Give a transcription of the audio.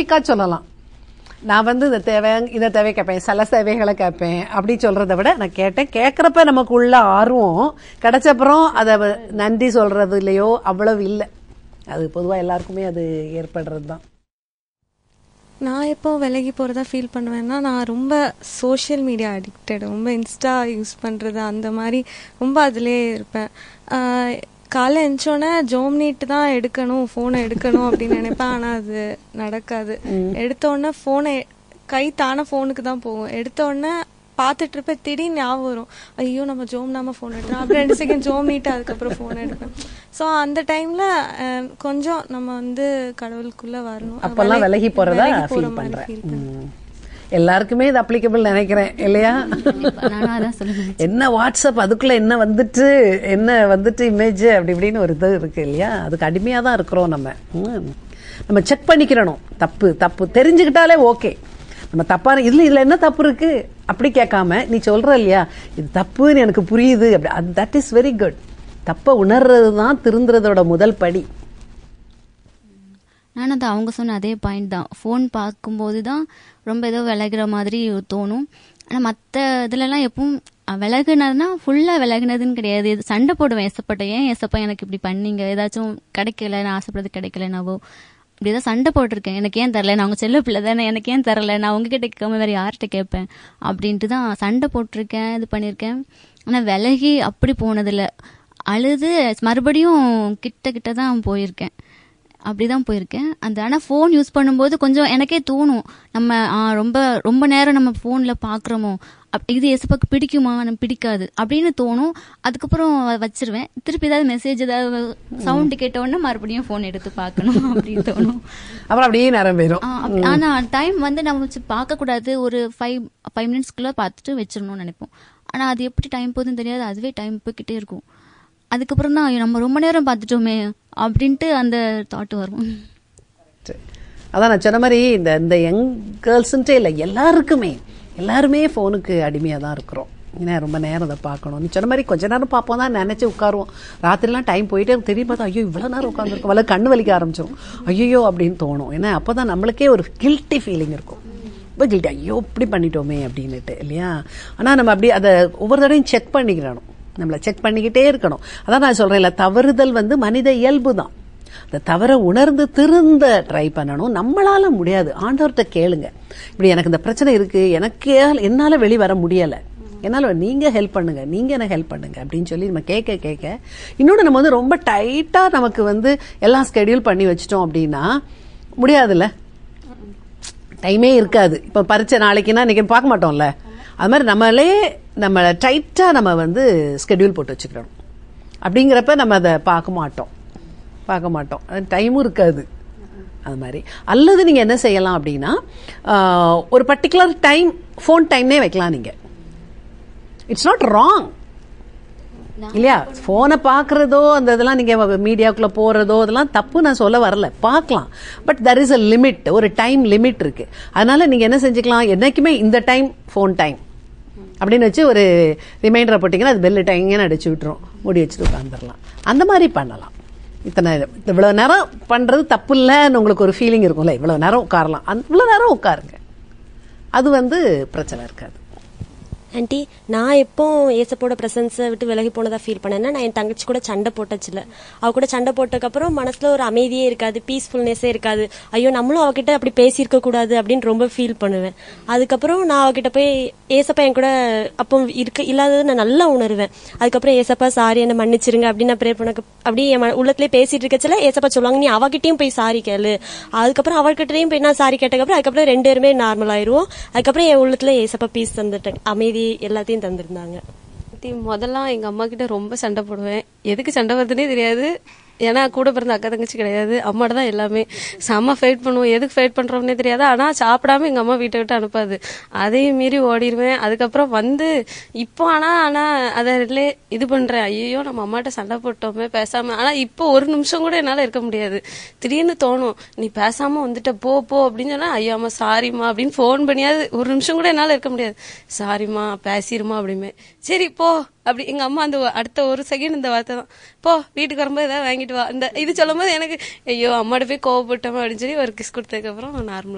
லாஜிக்கா சொல்லலாம் நான் வந்து இந்த தேவை இந்த தேவை கேட்பேன் சில தேவைகளை கேட்பேன் அப்படி சொல்றதை விட நான் கேட்டேன் கேட்கறப்ப நமக்கு உள்ள ஆர்வம் கிடைச்சப்புறம் அதை வ- நன்றி சொல்றது இல்லையோ அவ்வளவு இல்லை அது பொதுவா எல்லாருக்குமே அது ஏற்படுறது தான் நான் எப்போ விலகி போகிறதா ஃபீல் பண்ணுவேன்னா நான் ரொம்ப சோஷியல் மீடியா அடிக்டட் ரொம்ப இன்ஸ்டா யூஸ் பண்ணுறது அந்த மாதிரி ரொம்ப அதிலே இருப்பேன் ஆஹ் காலை எழுந்தோடனே ஜோம் நீட்டு தான் எடுக்கணும் ஃபோனை எடுக்கணும் அப்படின்னு நினைப்பேன் ஆனால் அது நடக்காது எடுத்த உடனே ஃபோனை கை தானே ஃபோனுக்கு தான் போகும் எடுத்த உடனே பார்த்துட்டு இருப்பேன் திடீர்னு ஞாபகம் வரும் ஐயோ நம்ம ஜோம் நாம ஃபோன் எடுக்கிறோம் அப்புறம் ரெண்டு செகண்ட் ஜோம் நீட்டு அதுக்கப்புறம் ஃபோன் எடுப்பேன் ஸோ அந்த டைம்ல கொஞ்சம் நம்ம வந்து கடவுளுக்குள்ள வரணும் அப்பெல்லாம் விலகி போறதா விலகி போற ஃபீல் மாதிரி பண்றேன் feel பண்றேன். ம். எல்லாருக்குமே இது அப்ளிகபிள் நினைக்கிறேன் இல்லையா நானும் அதான் சொல்லுவேன் என்ன வாட்ஸ்அப் அதுக்குள்ள என்ன வந்துட்டு என்ன வந்துட்டு இமேஜ் அப்படி இப்படின்னு ஒரு இது இருக்கு இல்லையா அதுக்கு அடிமையா தான் இருக்கிறோம் நம்ம ம். நம்ம செக் பண்ணிக்கிறணும் தப்பு தப்பு தெரிஞ்சுக்கிட்டாலே ஓகே நம்ம தப்பான இதுல இதுல என்ன தப்பு இருக்கு அப்படி கேட்காம நீ சொல்ற இல்லையா இது தப்புன்னு எனக்கு புரியுது அப்படி தட் இஸ் வெரி குட் தப்பை உணர்றது தான் திருந்துறதோட முதல் படி நானும் அது அவங்க சொன்ன அதே பாயிண்ட் தான் ஃபோன் பார்க்கும்போது தான் ரொம்ப ஏதோ விலகுற மாதிரி தோணும் ஆனால் மற்ற இதுலலாம் எப்பவும் அஹ், விலகுனதுன்னா ஃபுல்லாக விலகுனதுன்னு கிடையாது இது சண்டை போடுவேன் எசப்பட்ட ஏன் எசப்பா எனக்கு இப்படி பண்ணீங்க ஏதாச்சும் கிடைக்கல நான் ஆசைப்படுறது கிடைக்கலனாவோ இப்படி ஏதாவது சண்டை போட்டிருக்கேன் எனக்கு ஏன் தரல நான் அவங்க செல்ல பிள்ளை தானே எனக்கு ஏன் தரல நான் உங்ககிட்ட கேட்காம வேற யார்கிட்ட கேட்பேன் அப்படின்ட்டு தான் சண்டை போட்டிருக்கேன் இது பண்ணியிருக்கேன் ஆனால் விலகி அப்படி போனதில்ல அழுது மறுபடியும் கிட்ட கிட்ட தான் போயிருக்கேன் அப்படிதான் போயிருக்கேன் அந்த ஆனால் ஃபோன் யூஸ் பண்ணும்போது கொஞ்சம் எனக்கே தோணும் நம்ம ஆ, ரொம்ப ரொம்ப நேரம் நம்ம ஃபோனில் பார்க்குறோமோ அப் இது எசப்பாக்கு பிடிக்குமா நம்ம பிடிக்காது அப்படின்னு தோணும் அதுக்கப்புறம் வ- வச்சிருவேன் திருப்பி ஏதாவது மெசேஜ் ஏதாவது சவுண்டு கேட்ட உடனே மறுபடியும் ஃபோன் எடுத்து பார்க்கணும் அப்படின்னு தோணும் அப்புறம் அப்படியே நேரம் போயிடும் ஆ, அப்ப- ஆனா டைம் வந்து நம்ம வச்சு பார்க்க கூடாது ஒரு ஃபைவ் ஃபைவ் மினிட்ஸ்க்குள்ள பார்த்துட்டு வச்சிடணும்னு நினைப்போம் ஆனா அது எப்படி டைம் போகுதுன்னு தெரியாது அதுவே டைம் போய்கிட்டே இருக்கும் அதுக்கப்புறம் தான் ஐயோ, நம்ம ரொம்ப நேரம் பார்த்துட்டோமே அப்படின்ட்டு அந்த தாட் வரும் சரி. அதான் நான் சொன்ன மாதிரி இந்த இந்த யங் கேர்ள்ஸுன்ட்டே இல்லை எல்லாருக்குமே எல்லாருமே ஃபோனுக்கு அடிமையாக தான் இருக்கிறோம் ஏன்னா ரொம்ப நேரம் அதை பார்க்கணும் நீ சொன்ன மாதிரி கொஞ்ச நேரம் பார்ப்போம் தான் நினச்சி உட்காருவோம் ராத்திரிலாம் டைம் போயிட்டே இருக்கும். திரும்பி பார்த்தா ஐயோ இவ்வளோ நேரம் உட்காந்துருக்கும் வல்ல கண்ணு வலிக்க ஆரம்பிச்சிடும் ஐயோ அப்படின்னு தோணும் ஏன்னா அப்போ தான் நம்மளுக்கே ஒரு கில்ட்டி ஃபீலிங் இருக்கும் ரொம்ப கில்ட்டி ஐயோ இப்படி பண்ணிட்டோமே அப்படின்னுட்டு இல்லையா ஆனால் நம்ம அப்படி அதை ஒவ்வொரு தடவையும் செக் பண்ணிக்கிறணும் நம்மளை செக் பண்ணிக்கிட்டே இருக்கணும் அதான் நான் சொல்கிறேன்ல தவறுதல் வந்து மனித இயல்பு தான் அந்த தவறை உணர்ந்து திருந்த ட்ரை பண்ணணும் நம்மளால முடியாது ஆண்டவர்கிட்ட கேளுங்க இப்படி எனக்கு இந்த பிரச்சனை இருக்கு எனக்கு என்னால வெளி வர முடியல என்னால நீங்க ஹெல்ப் பண்ணுங்க நீங்க எனக்கு ஹெல்ப் பண்ணுங்க அப்படின்னு சொல்லி நம்ம கேட்க கேட்க இன்னொன்று நம்ம வந்து ரொம்ப டைட்டா நமக்கு வந்து எல்லாம் ஸ்கெடியூல் பண்ணி வச்சிட்டோம் அப்படின்னா முடியாதுல்ல டைமே இருக்காது இப்போ பரீட்சை நாளைக்குன்னா இன்னைக்கு பார்க்க மாட்டோம்ல அது மாதிரி நம்மளே நம்ம டைட்டாக நம்ம வந்து ஸ்கெடியூல் போட்டு வச்சுக்கிறோம் அப்படிங்கிறப்ப நம்ம அதை பார்க்க மாட்டோம் பார்க்க மாட்டோம் டைமும் இருக்காது அது மாதிரி அல்லது நீங்கள் என்ன செய்யலாம் அப்படின்னா ஆஹ், ஒரு பர்டிகுலர் டைம் ஃபோன் டைம்னே வைக்கலாம் நீங்கள் இட்ஸ் நாட் ராங் இல்லையா போனை பார்க்கறதோ அந்த இதெல்லாம் நீங்க மீடியாக்குள்ள போறதோ அதெல்லாம் தப்பு நான் சொல்ல வரல பார்க்கலாம் but there is a limit ஒரு டைம் லிமிட் இருக்கு அதனால நீங்க என்ன செஞ்சுக்கலாம் என்னைக்குமே இந்த டைம் ஃபோன் டைம் அப்படின்னு வச்சு ஒரு ரிமைண்டரை போட்டிங்கன்னா அது பெல் டைங்கன்னு அடிச்சு விட்டுரும் மூடி வச்சுட்டு உட்காந்துடலாம் அந்த மாதிரி பண்ணலாம் இத்தனை இவ்வளவு நேரம் பண்றது தப்பு இல்லைன்னு உங்களுக்கு ஒரு ஃபீலிங் இருக்கும்ல இவ்வளவு நேரம் உட்காரலாம் அந்த இவ்வளவு நேரம் உட்காருங்க அது வந்து பிரச்சனை இருக்காது ஆன்ட்டி நான் எப்போ ஏசப்போட பிரசன்ஸை விட்டு விலகி போனதா ஃபீல் பண்ணேன்னா நான் என் தங்கச்சி கூட சண்டை போட்டச்சில்ல அவ கூட சண்டை போட்டதுக்கப்புறம் மனசுல ஒரு அமைதியே இருக்காது பீஸ்ஃபுல்னஸே இருக்காது ஐயோ நம்மளும் அவகிட்ட அப்படி பேசியிருக்க கூடாது அப்படின்னு ரொம்ப ஃபீல் பண்ணுவேன் அதுக்கப்புறம் நான் அவகிட்ட போய் ஏசப்பா என் கூட அப்போ இருக்க இல்லாதது நான் நல்லா உணர்வேன் அதுக்கப்புறம் ஏசப்பா சாரி என்ன மன்னிச்சிருங்க அப்படின்னு நான் ப்ரே பண்ண அப்படியே என் ம- உள்ளத்திலே பேசிட்டு இருக்கச்சுல ஏசப்பா சொல்லுவாங்க நீ அவகிட்டயும் போய் சாரி கேளு அதுக்கப்புறம் அவர்கிட்டயும் போய் நான் சாரி கேட்டதுக்கப்புறம் அதுக்கப்புறம் ரெண்டு பேருமே நார்மல் ஆயிருவோம் அதுக்கப்புறம் என் உள்ளத்துல ஏசப்பா பீஸ் தந்துட்டேன் அமைதி எல்லாத்தையும் தந்திருந்தாங்க தி முதல்லாம் எங்க அம்மா கிட்ட ரொம்ப சண்டை போடுவேன் எதுக்கு சண்டை வருதுன்னே தெரியாது ஏன்னா கூட பிறந்த அக்கா தங்கச்சி கிடையாது அம்மாட்ட தான் எல்லாமே செம்ம ஃபைட் பண்ணுவோம் எதுக்கு ஃபைட் பண்றோம்னே தெரியாது ஆனா சாப்பிடாம எங்க அம்மா வீட்டை விட்டு அனுப்பாது அதையும் மீறி ஓடிடுவேன் அதுக்கப்புறம் வந்து இப்போ ஆனா ஆனா அதை ரிலே- இது பண்றேன் ஐயோ நம்ம அம்மாட்ட சண்டை போட்டோமே பேசாம ஆனா இப்போ ஒரு நிமிஷம் கூட என்னால இருக்க முடியாது திடீர்னு தோணும் நீ பேசாம வந்துட்ட போ போ அப்படின்னு சொன்னா ஐயோ அம்மா சாரிம்மா அப்படின்னு ஃபோன் பண்ணியாவது ஒரு நிமிஷம் கூட என்னால இருக்க முடியாது சாரிம்மா பேசிருமா அப்படிமே சரி போ அப்படி எங்க அம்மா அந்த ஒ- அடுத்த ஒரு செகண்ட் இந்த வார்த்தை தான் போ வீட்டுக்கு வரும்போது ஏதாவது வாங்கிட்டு வா இந்த இது சொல்லும் போது எனக்கு ஐயோ அம்மாட்ட போய் கோவப்பட்டோமா அப்படின்னு சொல்லி ஒரு கிஸ் கொடுத்ததுக்கு அப்புறம் நார்மலா